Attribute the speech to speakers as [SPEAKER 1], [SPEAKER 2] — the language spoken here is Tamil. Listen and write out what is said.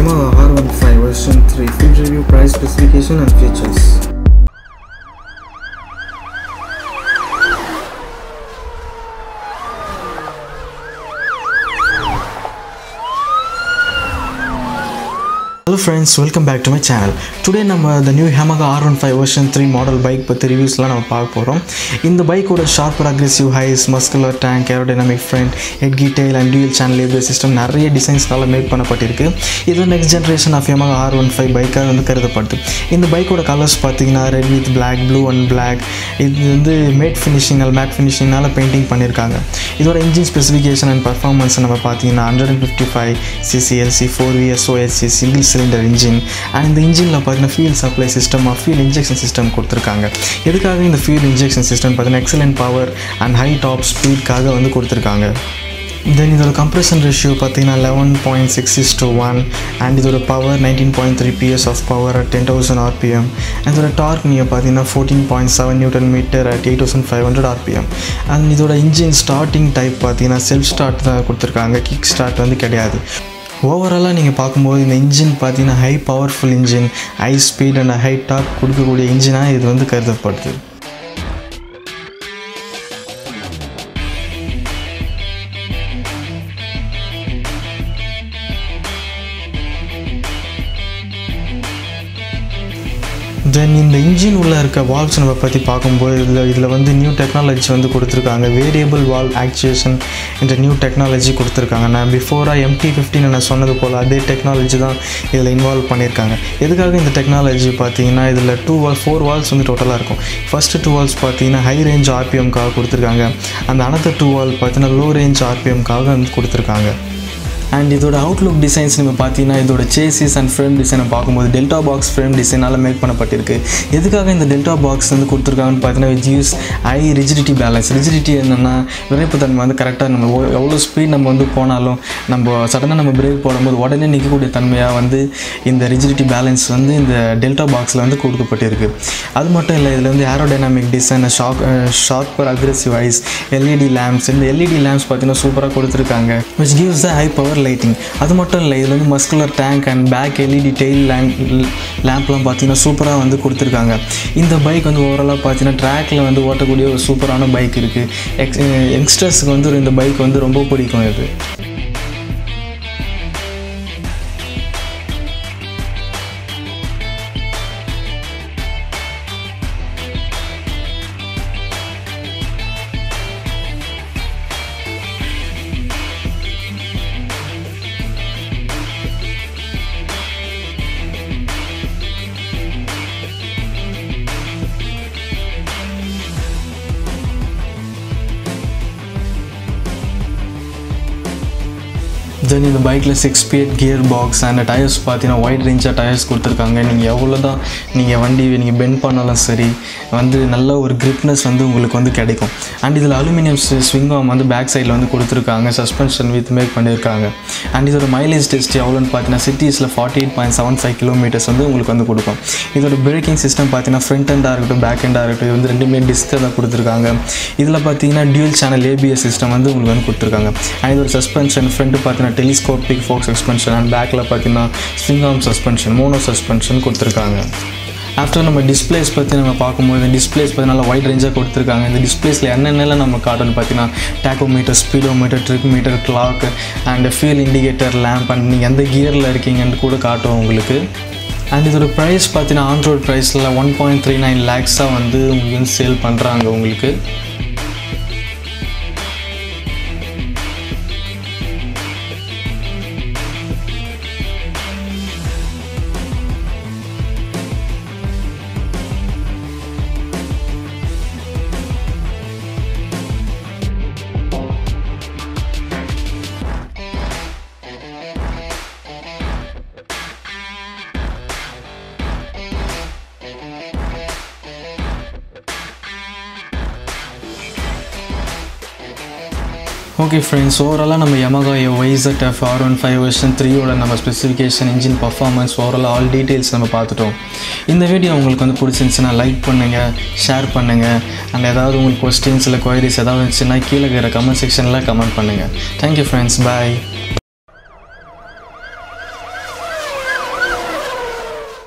[SPEAKER 1] Yamaha R15 version 3 full review price specification and features.
[SPEAKER 2] Hello friends welcome back to my channel today நம்ம the new Yamaha R one five version three model bike பற்றி ரிவ்யூஸ்லாம் நம்ம பார்க்க போகிறோம் இந்த பைக்கோட sharper aggressive eyes muscular tank aerodynamic front head tail and dual channel ABS system நிறைய டிசைன்ஸ்னால மேக் பண்ணப்பட்டிருக்கு இது next generation of Yamaha R one five பைக்காக வந்து கருதப்படுது இந்த பைக்கோட கலர்ஸ் பார்த்தீங்கன்னா red with black blue and black இது வந்து மேட் ஃபினிஷிங் மேட் ஃபினிஷிங்னால பெயிண்டிங் பண்ணியிருக்காங்க இதோட இன்ஜின் ஸ்பெசிஃபிகேஷன் அண்ட் பர்ஃபார்மன்ஸ் நம்ம பார்த்தீங்கன்னா hundred and fifty five CCLC four VSOSC single cylinder engine and இந்த இன்ஜினில் பார்த்தீங்கன்னா fuel supply system fuel injection system கொடுத்துருக்காங்க எதுக்காக இந்த ஃபியூல் இன்ஜெக்ஷன் சிஸ்டம் பார்த்தீங்கன்னா excellent power and high top ஸ்பீட்காக வந்து கொடுத்துருக்காங்க தென் இதோட கம்ப்ரெஷன் ரேஷியோ பார்த்தீங்கன்னா eleven point six is to one and இதோட power nineteen point three PS of power at ten thousand RPM இதோட டார்க் நீங்கள் பார்த்தீங்கன்னா fourteen point seven newton metre at eight thousand five hundred RPM and இதோட இன்ஜின் ஸ்டார்டிங் டைப் பார்த்தீங்கன்னா செல்ஃப் ஸ்டார்ட் தான் கொடுத்துருக்காங்க கிக் ஸ்டார்ட் வந்து கிடையாது ஓவராலாக நீங்கள் பார்க்கும்போது இந்த இன்ஜின் பார்த்தீங்கன்னா high powerful engine high speed and high top கொடுக்கக்கூடிய இன்ஜினாக இது வந்து கருதப்படுது தென் இந்த இன்ஜின் உள்ளே இருக்க வால்வ்ஸ் நம்ம பற்றி பார்க்கும்போது இதில் இதில் வந்து நியூ டெக்னாலஜி வந்து கொடுத்துருக்காங்க வேரியபிள் வால்வ் ஆக்சுவேஷன் என்ற நியூ டெக்னாலஜி கொடுத்துருக்காங்க நான் பிஃபோராக எம்டி ஃபிஃப்டின் நான் சொன்னது போல் அதே டெக்னாலஜி தான் இதில் இன்வால்வ் பண்ணியிருக்காங்க எதுக்காக இந்த டெக்னாலஜி பார்த்தீங்கன்னா இதில் டூ வால் ஃபோர் வால்ஸ் வந்து டோட்டலாக இருக்கும் ஃபஸ்ட்டு டூ வால்ஸ் பார்த்தீங்கன்னா ஹை ரேஞ்ச் ஆர்பிஎம்காக கொடுத்துருக்காங்க அந்த அனதர் டூ வால் பார்த்தீங்கன்னா லோ ரேஞ்ச் ஆர்பிஎம்காக வந்து கொடுத்துருக்காங்க அண்ட் இதோட அவுட்லுக் டிசைன்ஸ் நீங்கள் பார்த்தீங்கன்னா இதோட சேசிஸ் அண்ட் ஃப்ரேம் டிசைனை பார்க்கும்போது டெல்டா பாக்ஸ் ஃப்ரேம் டிசைனால் மேக் பண்ணப்பட்டிருக்கு எதுக்காக இந்த டெல்டா பாக்ஸ் வந்து கொடுத்துருக்காங்கன்னு பார்த்தீங்கன்னா which use I rigidity balance rigidity என்னென்னா விரைப்புத்தன்மை வந்து கரெக்டாக நம்ம எவ்வளோ- எவ்வளோ ஸ்பீட் நம்ம வந்து போனாலும் நம்ம சடனாக நம்ம பிரேக் போடும்போது உடனே நிற்கக்கூடிய தன்மையாக வந்து இந்த ரிஜிடிட்டி பேலன்ஸ் வந்து இந்த டெல்டா பாக்ஸில் வந்து கொடுக்கப்பட்டிருக்கு அது மட்டும் இல்லை இதில் வந்து aerodynamic design shock sharper aggressive eyes LED lamps இந்த எல்இடி லேம்ப்ஸ் பார்த்தீங்கன்னா சூப்பராக கொடுத்துருக்காங்க which gives the high power lighting அது மட்டும் இல்லை இதில் வந்து muscular tank and back LED tail lamp லேம்ப்லாம் பார்த்தீங்கன்னா சூப்பராக வந்து கொடுத்துருக்காங்க இந்த பைக் வந்து ஓவராலாக பார்த்தீங்கன்னா ட்ராக்ல வந்து ஓட்டக்கூடிய ஒரு சூப்பரான பைக் இருக்குது எக்ஸ் யங்ஸ்டர்ஸ்க்கு வந்து இந்த பைக் வந்து ரொம்ப பிடிக்கும் இது தென் இந்த பைக்கில் six speed gear box and tyres பார்த்தீங்கன்னா ஒயிட் ரேஞ்சாக டயர்ஸ் கொடுத்துருக்காங்க நீங்கள் எவ்வளோ தான் நீங்கள் வண்டி நீங்கள் பெண்ட் பண்ணாலும் சரி வந்து நல்ல ஒரு கிரிப்னஸ் வந்து உங்களுக்கு வந்து கிடைக்கும் அண்ட் இதில் அலுமினியம் ஸ்விங் ஆம் வந்து பேக் சைடில் வந்து கொடுத்துருக்காங்க சஸ்பென்ஷன் வித் மேக் பண்ணியிருக்காங்க அண்ட் இதோட மைலேஜ் டெஸ்ட் எவ்வளோன்னு பார்த்தீங்கன்னா சிட்டிஸில் forty eight point seven five kilometres வந்து உங்களுக்கு வந்து கொடுக்கும் இதோட பிரேக்கிங் சிஸ்டம் பார்த்தீங்கன்னா ஃப்ரண்ட் எண்டாக இருக்கட்டும் பேக் எண்டாக இருக்கட்டும் இது வந்து ரெண்டுமே டிஸ்கில் தான் கொடுத்துருக்காங்க இதில் பார்த்தீங்கன்னா டியூல் சேனல் ஏபிஎஸ் சிஸ்டம் வந்து உங்களுக்கு வந்து கொடுத்துருக்காங்க அண்ட் இதோட சஸ்பென்ஷன் ஃப்ரண்ட் பார்த்தீங்கன்னா டெலிஸ்கோபிக் ஃபோக் சஸ்பென்ஷன் அண்ட் பேக்கில் பார்த்தீங்கன்னா swing arm suspension mono suspension கொடுத்துருக்காங்க ஆஃப்டர் நம்ம டிஸ்பிளேஸ் பற்றி நம்ம பார்க்கும்போது டிஸ்பிளேஸ் பார்த்தீங்கன்னா ஒயிட் ரேஞ்சாக கொடுத்துருக்காங்க இந்த டிஸ்பிளேஸில் என்னென்னலாம் நம்ம காட்டுன்னு பார்த்தீங்கன்னா tachometer speedometer trip meter clock and fuel indicator lamp and நீங்கள் எந்த கியரில் இருக்கீங்கன்னு கூட காட்டும் உங்களுக்கு அண்ட் இதோட ப்ரைஸ் பார்த்தீங்கன்னா ஆன்ரோட் ப்ரைஸில் ஒன் பாயிண்ட் த்ரீ நைன் லேக்ஸாக வந்து உங்களுக்கு வந்து சேல் பண்ணுறாங்க உங்களுக்கு ஓகே ஃப்ரெண்ட்ஸ் ஓவராலாக நம்ம Yamaha Y Z F R one five version த்ரீயோட நம்ம specification engine performance overall all details நம்ம பார்த்துட்டோம் இந்த வீடியோ உங்களுக்கு வந்து பிடிச்சிருந்துச்சுன்னா லைக் பண்ணுங்கள் ஷேர் பண்ணுங்கள் அண்ட் ஏதாவது உங்களுக்கு கொஸ்டின்ஸ் இல்லை கொயரிஸ் ஏதாவது இருந்துச்சுன்னா கீழே இருக்கிற கமெண்ட் செக்ஷனில் கமெண்ட் பண்ணுங்கள் தேங்க்யூ ஃப்ரெண்ட்ஸ் பாய்